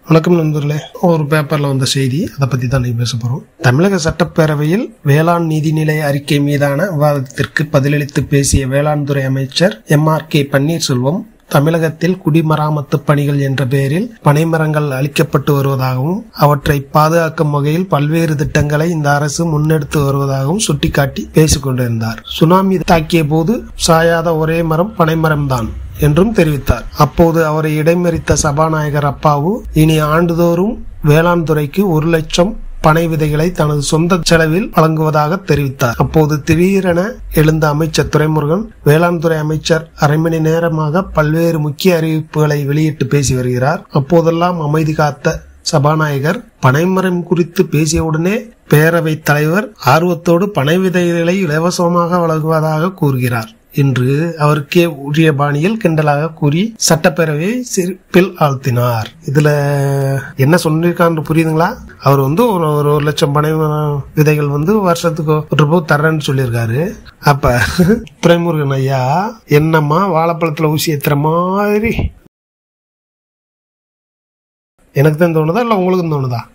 வணக்கம் நண்பர்களே ஒரு பேப்பர்ல வந்த செய்தி அதை பத்தி தான் நீங்க பேச போறோம் தமிழக சட்டப்பேரவையில் வேளாண் நிதிநிலை அறிக்கை மீதான விவாதத்திற்கு பதிலளித்து பேசிய வேளாண் துறை அமைச்சர் எம் ஆர் கே பன்னீர்செல்வம் தமிழகத்தில் குடிமராமத்து பணிகள் என்ற பெயரில் பனைமரங்கள் அளிக்கப்பட்டு வருவதாகவும் அவற்றை பாதுகாக்கும் வகையில் பல்வேறு திட்டங்களை இந்த அரசு முன்னெடுத்து வருவதாகவும் சுட்டிக்காட்டி பேசிக் கொண்டிருந்தார் சுனாமி தாக்கிய போது சாயாத ஒரே மரம் பனைமரம்தான் என்றும் தெரிவித்தார் அப்போது அவரை இடைமறித்த சபாநாயகர் அப்பாவு இனி ஆண்டுதோறும் வேளாண் துறைக்கு ஒரு லட்சம் பனை விதைகளை தனது சொந்த செலவில் வழங்குவதாக தெரிவித்தார் அப்போது திடீரென எழுந்த அமைச்சர் துரைமுருகன் வேளாண் துறை அமைச்சர் அரை மணி நேரமாக பல்வேறு முக்கிய அறிவிப்புகளை வெளியிட்டு பேசி வருகிறார் அப்போதெல்லாம் அமைதி காத்த சபாநாயகர் பனைமரம் குறித்து பேசியவுடனே பேரவைத் தலைவர் ஆர்வத்தோடு பனை விதைகளை இலவசமாக வழங்குவதாக கூறுகிறார் என்று அவருக்கே உரிய பாணியில் கிண்டலாக கூறி சட்டப்பேரவையை சிரிப்பில் ஆழ்த்தினார் இதுல என்ன சொல்லியிருக்கான்னு புரியுதுங்களா அவர் வந்து ஒரு ஒரு ஒரு லட்சம் பனை விதைகள் வந்து வருஷத்துக்கு ஒரு ரூபாய் தர்றேன்னு சொல்லியிருக்காரு அப்ப துரைமுருகன் ஐயா என்னம்மா வாழைப்பழத்துல ஊசி ஏத்துற மாதிரி எனக்கு தான் தோணுதா இல்ல உங்களுக்கும் தோணுதா